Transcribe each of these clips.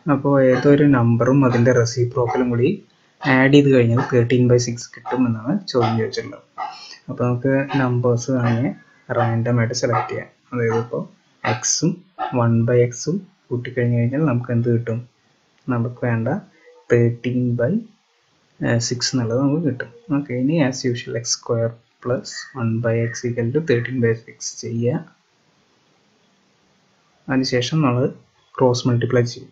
അപ്പോൾ ഏതൊരു നമ്പറും അതിൻ്റെ റെസിപ്രോക്കലും കൂടി ആഡ് ചെയ്ത് കഴിഞ്ഞാൽ തേർട്ടീൻ ബൈ സിക്സ് കിട്ടും എന്നാണ് ചോദ്യം ചോദിച്ചിട്ടുള്ളത് അപ്പോൾ നമുക്ക് നമ്പേഴ്സ് വേണമെങ്കിൽ റാൻഡം ആയിട്ട് സെലക്ട് ചെയ്യാം അതായത് ഇപ്പോൾ എക്സും വൺ ബൈ എക്സും കൂട്ടിക്കഴിഞ്ഞ് കഴിഞ്ഞാൽ നമുക്ക് എന്ത് കിട്ടും നമുക്ക് വേണ്ട തേർട്ടീൻ ബൈ സിക്സ് എന്നുള്ളത് നമുക്ക് കിട്ടും ഓക്കെ ഇനി as usual X square plus one by X equal to thirteen by six ചെയ്യുക അതിനുശേഷം നമ്മൾ ക്രോസ് മൾട്ടിപ്ലൈ ചെയ്യും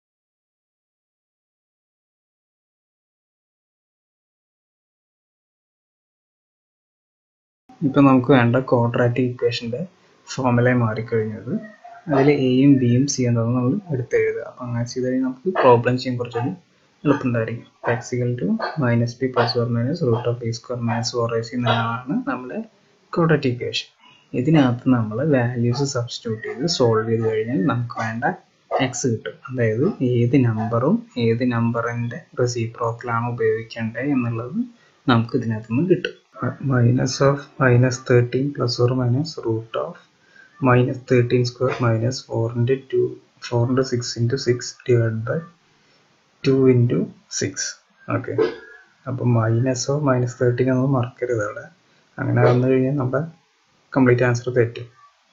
ഇപ്പം നമുക്ക് വേണ്ട ക്വാഡ്രാറ്റിക് ഇക്വേഷൻ്റെ ഫോമുല മാറിക്കഴിഞ്ഞത് അതിൽ എയും ബിയും സി എന്നതാണ് നമ്മൾ എടുത്തെഴുതുക അപ്പം അങ്ങനെ ചെയ്ത് കഴിഞ്ഞാൽ നമുക്ക് പ്രോബ്ലം ചെയ്യാൻ കുറച്ചുകൂടി എളുപ്പമുണ്ടായിരിക്കും X equal to minus B plus four minus root of B square minus four A C എന്നതാണ് നമ്മുടെ ക്വാഡ്രാറ്റിക് ഇക്വേഷൻ ഇതിനകത്ത് നമ്മൾ വാല്യൂസ് സബ്സ്റ്റിറ്റ്യൂട്ട് ചെയ്ത് സോൾവ് ചെയ്ത് കഴിഞ്ഞാൽ നമുക്ക് വേണ്ട എക്സ് കിട്ടും അതായത് ഏത് നമ്പറും ഏത് നമ്പറിൻ്റെ റെസിപ്രോക്കലാണ് ഉപയോഗിക്കേണ്ടത് എന്നുള്ളത് നമുക്ക് ഇതിനകത്ത് നിന്ന് കിട്ടും minus of minus thirteen plus or minus root of minus thirteen square minus four into two four into six into six divide by two into six okay അപ്പോൾ മൈനസോ മൈനസ് തേർട്ടീൻ നമ്മൾ മറക്കരുത് അവിടെ അങ്ങനെ വന്നു കഴിഞ്ഞാൽ നമ്മുടെ കംപ്ലീറ്റ് ആൻസർ തെറ്റും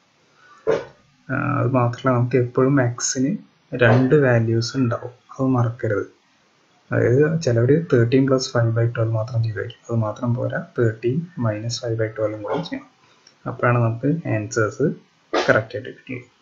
അത് മാത്രമല്ല നമുക്ക് എപ്പോഴും എക്സിന് രണ്ട് വാല്യൂസ് ഉണ്ടാവും അത് മറക്കരുത് അതായത് ചിലവർ thirteen plus five by twelve മാത്രം ചെയ്തായിരിക്കും അത് മാത്രം പോരാ തേർട്ടീൻ മൈനസ് ഫൈവ് ബൈ ട്വൽവും കൂടെ ചെയ്യണം അപ്പോഴാണ് നമുക്ക് ആൻസേഴ്സ് കറക്റ്റായിട്ട് കിട്ടുന്നത്